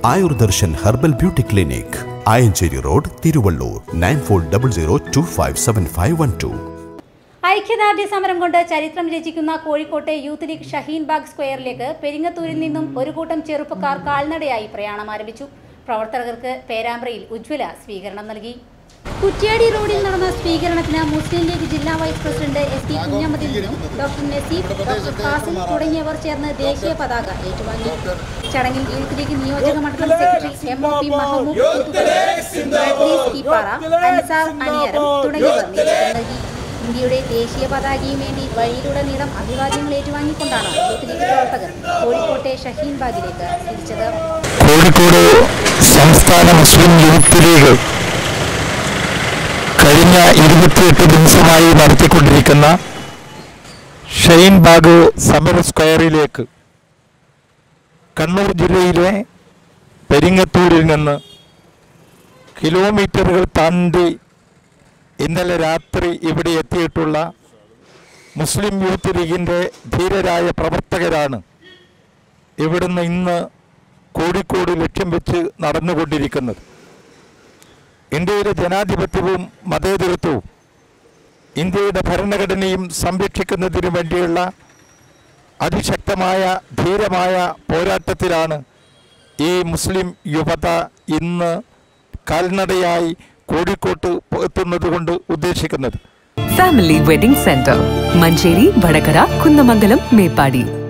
Ayurdarshan herbal beauty clinic Ayanchery road Thiruvallur nine four double zero two five seven five one two ഐക്യദാർഢ്യ സമരം കൊണ്ട് ചരിത്രം രചിക്കുന്ന കോഴിക്കോട്ടെ യൂത്ത് ലീഗ് ഷഹീൻ ബാഗ് സ്ക്വയറിലേക്ക് പെരിങ്ങത്തൂരിൽ നിന്നും ഒരു കൂട്ടം ചെറുപ്പക്കാർ കാൽനടയായി പ്രയാണം ആരംഭിച്ചു പ്രവർത്തകർക്ക് പേരാമ്പ്രയിൽ ഉജ്ജ്വല സ്വീകരണം നൽകി കുറ്റ്യാടി റോഡിൽ നടന്ന സ്വീകരണത്തിന് മുസ്ലിം ലീഗ് ജില്ലാ വൈസ് പ്രസിഡന്റ് എസ് ടി കുഞ്ഞമ്മദിൽ നിന്നും ഡോക്ടർ നസീഫ് ഡോക്ടർ ഫാസിൽ തുടങ്ങിയവർ ചേർന്ന് ദേശീയ പതാക ഏറ്റുവാങ്ങി ചടങ്ങിൽ യൂത്ത് ലീഗ് നിയോജക മണ്ഡലം secretary M O P Mahamood Badrees Keeppara Ansar Aniyaram തുടങ്ങിയവർ നേതൃത്വം നൽകി ഇന്ത്യയുടെ ദേശീയ പതാകയും വേണ്ടി വഴിയിലുടനീളം അഭിവാദ്യങ്ങൾ ഏറ്റുവാങ്ങിക്കൊണ്ടാണ് യൂത്ത് ലീഗ് പ്രവർത്തകർ കോഴിക്കോട്ടെ ഷഹീൻ ബാഗിലേക്ക് തിരിച്ചത് കോഴിക്കോട് സംസ്ഥാന മുസ്ലിം യൂത്ത് ലീഗ് കഴിഞ്ഞ ഇരുപത്തിയെട്ട് ദിവസമായി നടത്തിക്കൊണ്ടിരിക്കുന്ന ഷെയ്ൻ ബാഗ് സമര സ്ക്വയറിലേക്ക് കണ്ണൂർ ജില്ലയിലെ പെരിങ്ങത്തൂരിൽ നിന്ന് കിലോമീറ്ററുകൾ താണ്ടി ഇന്നലെ രാത്രി ഇവിടെ എത്തിയിട്ടുള്ള മുസ്ലിം യൂത്ത് ലീഗിൻ്റെ ധീരരായ പ്രവർത്തകരാണ് ഇവിടുന്ന് ഇന്ന് കോഴിക്കോട് ലക്ഷ്യം വെച്ച് നടന്നുകൊണ്ടിരിക്കുന്നത് ഇന്ത്യയുടെ ജനാധിപത്യവും മതേതരത്വവും ഇന്ത്യയുടെ ഭരണഘടനയും സംരക്ഷിക്കുന്നതിനു വേണ്ടിയുള്ള അതിശക്തമായ ധീരമായ പോരാട്ടത്തിലാണ് ഈ മുസ്ലിം യുവത ഇന്ന് കാൽനടയായി കോഴിക്കോട്ട് എത്തുന്നത് കൊണ്ട് ഉദ്ദേശിക്കുന്നത് family wedding centre Manjeri Vadakara Kunnamangalam Meppadi